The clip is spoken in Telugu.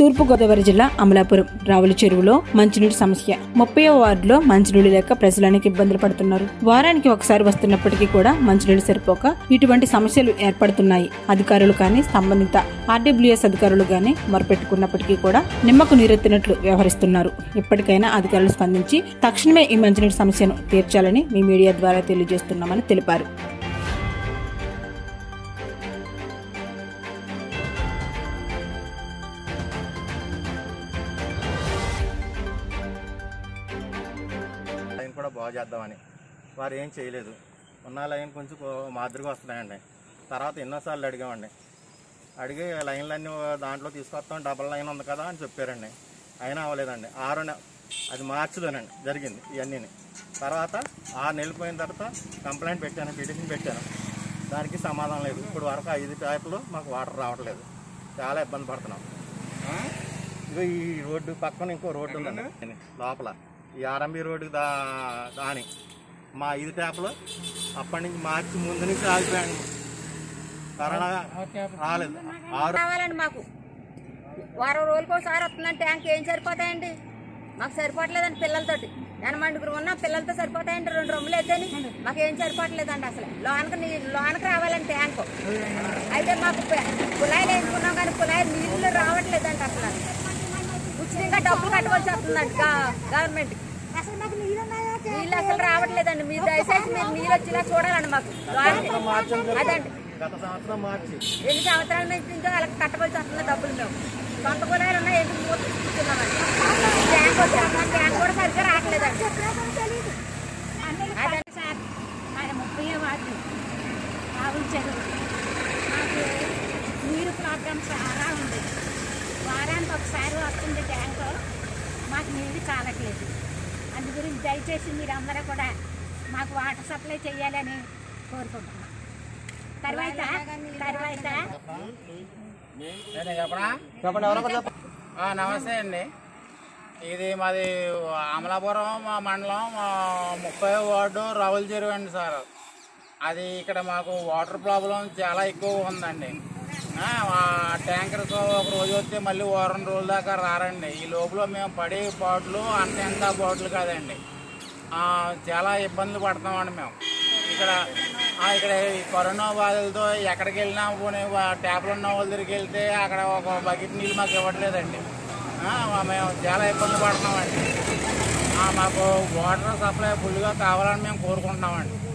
తూర్పుగోదావరి జిల్లా అమలాపురం రావుల చెరువులో మంచినీటి సమస్య ముప్పై వార్డులో మంచినీళ్ళు లేక ప్రజలు అనేక ఇబ్బందులు పడుతున్నారు వారానికి ఒకసారి వస్తున్నప్పటికీ కూడా మంచినీళ్ళు సరిపోక ఇటువంటి సమస్యలు ఏర్పడుతున్నాయి అధికారులు కానీ సంబంధిత ఆర్డబ్ల్యూఎస్ అధికారులు కానీ మొరపెట్టుకున్నప్పటికీ కూడా నిమ్మకు నీరెత్తినట్లు వ్యవహరిస్తున్నారు ఇప్పటికైనా అధికారులు స్పందించి తక్షణమే ఈ మంచినీటి సమస్యను తీర్చాలని మీ మీడియా ద్వారా తెలియజేస్తున్నామని తెలిపారు లైన్ కూడా బాగు చేద్దామని వారు ఏం చేయలేదు ఉన్న లైన్ కొంచెం కో- మాదిరిగా వస్తున్నాయండి తర్వాత ఎన్నోసార్లు అడిగామండి అడిగి లైన్లన్నీ దాంట్లో తీసుకొస్తాం డబల్ లైన్ ఉంది కదా అని చెప్పారండి అయినా అవ్వలేదండి ఆరు నె- అది మార్చిలోనండి జరిగింది ఇవన్నీ తర్వాత ఆరు నెలలు పోయిన తర్వాత కంప్లైంట్ పెట్టాను పిటిషన్ పెట్టాను దానికి సమాధానం లేదు ఇప్పుడు వరకు ఐదు ట్యాపులు మాకు వాటర్ రావట్లేదు చాలా ఇబ్బంది పడుతున్నాం ఇగో ఈ రోడ్డు పక్కన ఇంకో రోడ్డు ఉందండి లోపల ఈ ఆర్ఎంబి రోడ్డు దా దాని మా ఐదు ట్యాప్లు అప్పటి నుంచి మార్చి ముందు నుంచి ఆగిపోయాను కరోనా రాలేదు ఆరు కావాలండి మాకు వారం రోజులకు ఒకసారి వస్తుందండి ట్యాంక్ ఏం సరిపోతాయండి మాకు సరిపోవట్లేదండి పిల్లలతోటి ఎనమండుగురు ఉన్నా పిల్లలతో సరిపోతాయండి రెండు రొమ్ములు అయితేని మాకు ఏం సరిపోవట్లేదండి అసలు లోనకి నీ లోనకి రావాలండి ట్యాంక్ అయితే మాకు ప- కుళాయిలు వేసుకున్నాం కానీ కుళాయి నీళ్ళు రావట్లేదండి అసలు ఉచితంగా డబ్బులు కట్టవలసి వస్తుందండి గా- గవర్నమెంట్ నీళ్ళు అసలు రావట్లేదండి మీరు దయచేసి మీరు నీళ్ళు వచ్చేలా చూడాలండి మాకు లోనకి. మార్చం అదండి జరిగింది. గత సంవత్సరం మార్చి ఎన్ని సంవత్సరాల నుంచి ఇంకా వాళ్ళకి కట్టవలసి వస్తుంది డబ్బులు మేము సొంత కులాలు ఉన్నాయి ఎందుకు మూత తీసుకుంటున్నామండి ట్యాంక్ వచ్చాక ట్యాంక్ కూడా సరిగ్గా రావట్లేదండి అదండి సార్ ఆయన ముప్పై వార్డు రావుల చెరువు మాకు నీరు ప్రాబ్లం చాలా ఉంది వారానికి ఒకసారి వస్తుంది ట్యాంకు మాకు నీరు చాలట్లేదు అందు గురించి దయచేసి మీరందరూ కూడా మాకు వాటర్ సప్లై చేయాలని కోరుకుంటున్నాం తర్వాత తర్వాత నేను చెప్పనా ఆ, నమస్తే అండి ఇది మాది అమలాపురం మా మండలం మా ముప్పై వార్డు రావుల చెరువు అండి సార్ అది ఇక్కడ మాకు వాటర్ ప్రాబ్లం చాలా ఎక్కువ ఉందండి ఆ, ఆ ట్యాంకర్స్ ఒక రోజు వస్తే మళ్ళీ వారం రోజుల దాకా రారండి ఈ లోపల మేము పడే బాటిల్ అంత ఎంత బాటిల్ కాదండి ఆ, చాలా ఇబ్బందులు పడుతున్నామండి మేము ఇక్కడ ఆ, ఇక్కడ ఈ కరోనా బాధలతో ఎక్కడికి వెళ్ళినా పోనీ వా- ట్యాప్లు ఉన్న వాళ్ళ దగ్గరికి వెళ్తే అక్కడ ఒక బకెట్ నీళ్ళు మాకు ఇవ్వట్లేదండి ఆ, మేము చాలా ఇబ్బంది పడుతున్నామండి ఆ, మాకు వాటర్ సప్లై ఫుల్గా కావాలని మేము కోరుకుంటున్నామండి